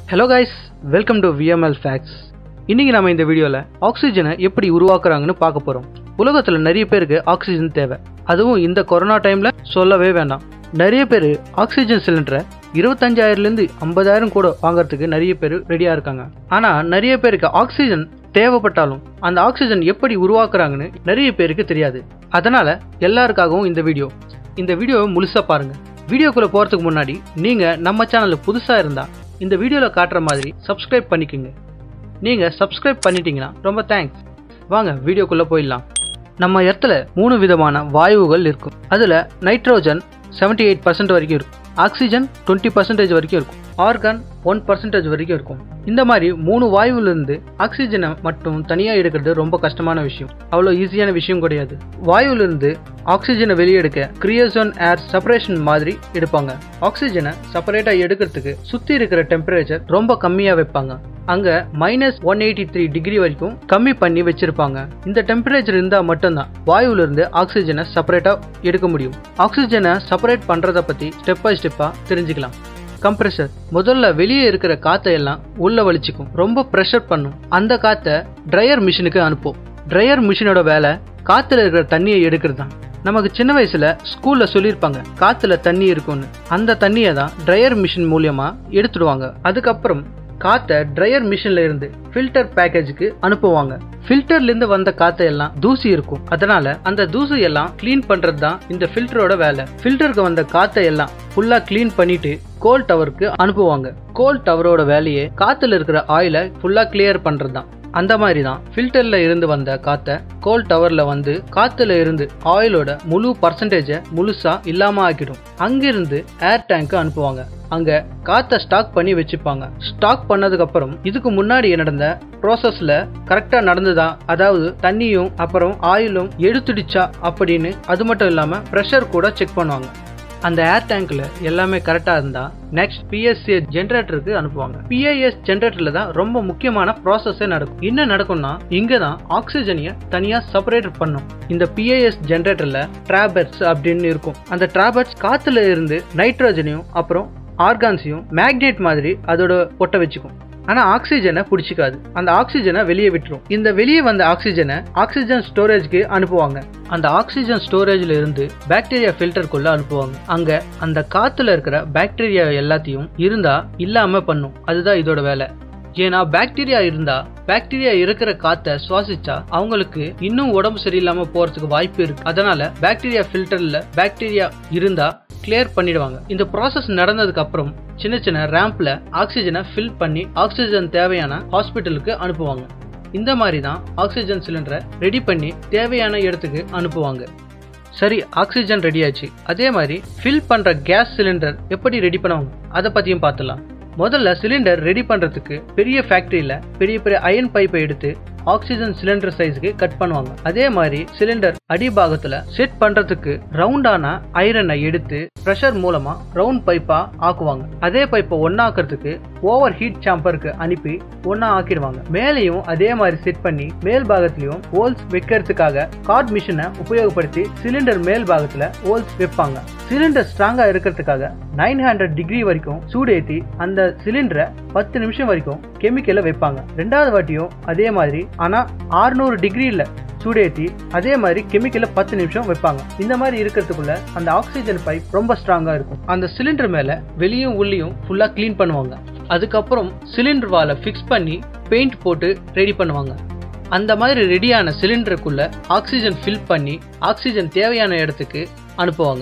hello guys welcome to VML facts இன்னைக்கு நம்ம இந்த வீடியோவில் ஆக்சிஜனை எப்படி உருவாக்குறாங்கன்னு பார்க்க போகிறோம் உலகத்தில் நிறைய பேருக்கு ஆக்சிஜன் தேவை அதுவும் இந்த கொரோனா டைமில் சொல்லவே வேண்டாம் நிறைய பேர் ஆக்சிஜன் சிலிண்டரை இருபத்தஞ்சாயிரம்லேருந்து ஐம்பதாயிரம் கூட வாங்குறதுக்கு நிறைய பேர் ரெடியாக இருக்காங்க ஆனால் நிறைய பேருக்கு ஆக்சிஜன் தேவைப்பட்டாலும் அந்த ஆக்சிஜன் எப்படி உருவாக்குறாங்கன்னு நிறைய பேருக்கு தெரியாது அதனால எல்லாருக்காகவும் இந்த வீடியோ இந்த வீடியோவை முழுசாக பாருங்க வீடியோக்குள்ள போகிறதுக்கு முன்னாடி நீங்கள் நம்ம சேனலில் புதுசாக இருந்தால் இந்த வீடியோவில் காட்டுற மாதிரி சப்ஸ்கிரைப் பண்ணிக்கோங்க நீங்கள் சப்ஸ்கிரைப் பண்ணிட்டீங்கன்னா ரொம்ப தேங்க்ஸ் வாங்க வீடியோக்குள்ளே போயிடலாம் நம்ம இடத்துல மூணு விதமான வாயுகள் இருக்கும் அதில் நைட்ரோஜன் 78% எயிட் பர்சன்ட் வரைக்கும் இருக்கும் ஆக்சிஜன் டுவெண்ட்டி பர்சன்டேஜ் வரைக்கும் இருக்கும் ஆர்கான் ஒன் பர்சன்டேஜ் வரைக்கும் இருக்கும் இந்த மாதிரி மூணு வாயுவிலிருந்து ஆக்சிஜனை மட்டும் தனியாக எடுக்கிறது ரொம்ப கஷ்டமான விஷயம் அவ்வளோ ஈஸியான விஷயம் கிடையாது வாயுவிலிருந்து ஆக்சிஜனை வெளியெடுக்க கிரியோசோன் ஏர் செப்பரேஷன் மாதிரி எடுப்பாங்க ஆக்சிஜனை செப்பரேட்டாக எடுக்கிறதுக்கு சுற்றி இருக்கிற டெம்பரேச்சர் ரொம்ப கம்மியாக வைப்பாங்க அங்க minus one eighty three degree வரைக்கும் கம்மி பண்ணி வச்சிருப்பாங்க இந்த டெம்பரேச்சர் இருந்தா மட்டும்தான் வாயுல இருந்து ஆக்சிஜனை செப்பரேட்டா எடுக்க முடியும் ஆக்சிஜனை செப்பரேட் பண்றத பத்தி ஸ்டெப் பை ஸ்டெப்பா தெரிஞ்சுக்கலாம் கம்ப்ரெஷர் முதல்ல வெளியே இருக்கிற காத்தை எல்லாம் உள்ள வலிச்சுக்கும் ரொம்ப ப்ரெஷர் பண்ணும் அந்த காத்தை ட்ரையர் மிஷினுக்கு அனுப்பும் ட்ரையர் மிஷினோட வேலை காத்துல இருக்கிற தண்ணியை எடுக்கிறது தான் நமக்கு சின்ன வயசுல ஸ்கூல்ல சொல்லியிருப்பாங்க காத்துல தண்ணி இருக்கும்னு அந்த தண்ணியை தான் ட்ரையர் மிஷின் மூலியமா எடுத்துடுவாங்க அதுக்கப்புறம் காத்தை ட்ரையர் மிஷின்ல இருந்து ஃபில்டர் பேக்கேஜுக்கு அனுப்புவாங்க ஃபில்டர்ல இருந்து வந்த காத்தை எல்லாம் தூசி இருக்கும் அதனால அந்த தூசி எல்லாம் க்ளீன் பண்றது தான் இந்த ஃபில்டரோட வேலை ஃபில்டருக்கு வந்த காத்தை எல்லாம் ஃபுல்லா க்ளீன் பண்ணிட்டு கோல் டவருக்கு அனுப்புவாங்க கோல் டவரோட வேலையே காத்துல இருக்கிற ஆயிலை ஃபுல்லா கிளியர் பண்றது தான் அந்த மாதிரி தான் ஃபில்டர்ல இருந்து வந்த காத்தை கோல் டவர்ல வந்து காத்துல இருந்து ஆயிலோட முழு பர்சன்டேஜை முழுசா இல்லாம ஆக்கிடும் அங்கிருந்து ஏர் டேங்க்கு அனுப்புவாங்க அங்க காத்தை ஸ்டாக் பண்ணி வச்சுப்பாங்க ஸ்டாக் பண்ணதுக்கு அப்புறம் இதுக்கு முன்னாடி நடந்த ப்ராசஸ்ல கரெக்டா நடந்ததா அதாவது தண்ணியும் அப்புறம் ஆயிலும் எடுத்துடுச்சா அப்படின்னு அது மட்டும் இல்லாம ப்ரெஷர் கூட செக் பண்ணுவாங்க அந்த ஏர் டேங்க்ல எல்லாமே கரெக்டா இருந்தா நெக்ஸ்ட் பிஎஸ்சி ஜென்ரேட்டருக்கு அனுப்புவாங்க பிஐஎஸ் ஜென்ரேட்டர்ல தான் ரொம்ப முக்கியமான ப்ராசஸே நடக்கும் என்ன நடக்கும்னா இங்க தான் ஆக்சிஜனைய தனியா செப்பரேட் பண்ணும் இந்த பிஐஎஸ் ஜென்ரேட்டர்ல டிராபர்ஸ் அப்படின்னு இருக்கும் அந்த டிராபர்ஸ் காத்துல இருந்து நைட்ரோஜனையும் அப்புறம் ஆர்கான்ஸையும் மேக்னெட் மாதிரி அதோட ஒட்ட வச்சுக்கும் ஆனா ஆக்சிஜனை பிடிச்சிக்காது அந்த ஆக்சிஜனை வெளியே விட்டுரும் இந்த வெளியே வந்த ஆக்சிஜனை ஆக்சிஜன் ஸ்டோரேஜ்க்கு அனுப்புவாங்க அந்த ஆக்சிஜன் ஸ்டோரேஜ்ல இருந்து பாக்டீரியா ஃபில்டருக்குள்ள அனுப்புவாங்க அங்க அந்த காத்துல இருக்கிற பாக்டீரியா எல்லாத்தையும் இருந்தா இல்லாம பண்ணும் அதுதான் இதோட வேலை ஏன்னா பாக்டீரியா இருந்தா பாக்டீரியா இருக்கிற காத்தை சுவாசிச்சா அவங்களுக்கு இன்னும் உடம்பு சரியில்லாம போறதுக்கு வாய்ப்பு இருக்கு அதனால பாக்டீரியா ஃபில்டர்ல பாக்டீரியா இருந்தா கிளியர் பண்ணிடுவாங்க இந்த ப்ராசஸ் நடந்ததுக்கு அப்புறம் சின்ன சின்ன ரேம்ப்ல ஆக்சிஜனை ஃபில் பண்ணி ஆக்சிஜன் தேவையான ஹாஸ்பிட்டலுக்கு அனுப்புவாங்க இந்த மாதிரி தான் ஆக்சிஜன் சிலிண்டரை ரெடி பண்ணி தேவையான இடத்துக்கு அனுப்புவாங்க சரி ஆக்சிஜன் ரெடி ஆச்சு அதே மாதிரி ஃபில் பண்ற கேஸ் சிலிண்டர் எப்படி ரெடி பண்ணுவாங்க அதை பத்தியும் பார்த்துலாம் முதல்ல சிலிண்டர் ரெடி பண்றதுக்கு பெரிய ஃபேக்டரியில பெரிய பெரிய அயன் பைப்பை எடுத்து ஆக்சிஜன் சிலிண்டர் சைஸ்க்கு கட் பண்ணுவாங்க அதே மாதிரி சிலிண்டர் அடிபாகத்துல செட் பண்றதுக்கு ரவுண்டான ஐரனை எடுத்து ப்ரெஷர் மூலமா ரவுண்ட் பைப்பா ஆக்குவாங்க அதே பைப்பை ஒன்னாக்குறதுக்கு ஓவர் ஹீட் சாம்பருக்கு அனுப்பி ஒன்னா ஆக்கிடுவாங்க மேலேயும் அதே மாதிரி செட் பண்ணி மேல் பாகத்திலையும் ஹோல்ஸ் வைக்கிறதுக்காக கார்ட் மிஷினை உபயோகப்படுத்தி சிலிண்டர் மேல் பாகத்துல ஹோல்ஸ் வைப்பாங்க சிலிண்டர் ஸ்ட்ராங்கா இருக்கிறதுக்காக நைன் ஹண்ட்ரட் டிகிரி வரைக்கும் சூடேத்தி அந்த சிலிண்டரை பத்து நிமிஷம் வரைக்கும் கெமிக்கலை வைப்பாங்க ரெண்டாவது வாட்டியும் அதே மாதிரி ஆனா ஆறுநூறு டிகிரியில் சூடேத்தி அதே மாதிரி கெமிக்கலை பத்து நிமிஷம் வைப்பாங்க இந்த மாதிரி இருக்கிறதுக்குள்ள அந்த ஆக்சிஜன் பைப் ரொம்ப ஸ்ட்ராங்கா இருக்கும் அந்த சிலிண்டர் மேல வெளியும் உள்ளியும் ஃபுல்லா க்ளீன் பண்ணுவாங்க அதுக்கப்புறம் சிலிண்டர் வாலை ஃபிக்ஸ் பண்ணி பெயிண்ட் போட்டு ரெடி பண்ணுவாங்க அந்த மாதிரி ரெடியான சிலிண்டருக்குள்ள ஆக்சிஜன் ஃபில் பண்ணி ஆக்சிஜன் தேவையான இடத்துக்கு அனுப்புவாங்க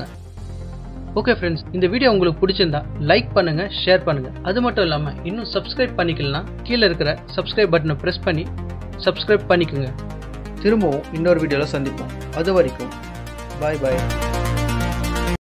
ஓகே ஃப்ரெண்ட்ஸ் இந்த வீடியோ உங்களுக்கு பிடிச்சிருந்தா லைக் பண்ணுங்க ஷேர் பண்ணுங்க அது மட்டும் இல்லாம இன்னும் சப்ஸ்கிரைப் பண்ணிக்கலனா கீழே இருக்கிற சப்ஸ்கிரைப் பட்டனை ப்ரெஸ் பண்ணி சப்ஸ்கிரைப் பண்ணிக்கோங்க திரும்பவும் இன்னொரு வீடியோவில் சந்திப்போம் அது வரைக்கும் பாய் பாய்